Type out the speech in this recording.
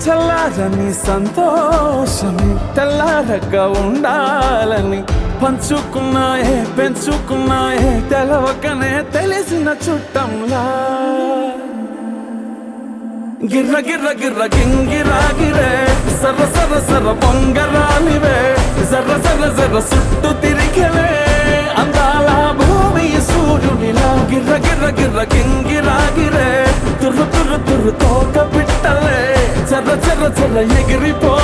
చల్లారని సంతోషమే తెల్లారక ఉండాలని పంచుకున్నాయే పెంచుకున్నాయే తెలవకనే తెలిసిన చుట్టంలా గిర్ర గిర్ర గిర్ర గింగిరా గిరే సర్ర సర్ర సర్ర పొంగరాలివే జర్ర జర్ర జర్ర సుట్టు తిరిగలే అందాల భూమి సూర్యునిలా గిర్ర గిర్ర గిర్ర గింగిరా గిరే తుర్రు తుర్రు తుర్రు తోక పిట్టలే చర్ర చర్ర చర్ర ఎగిరిపో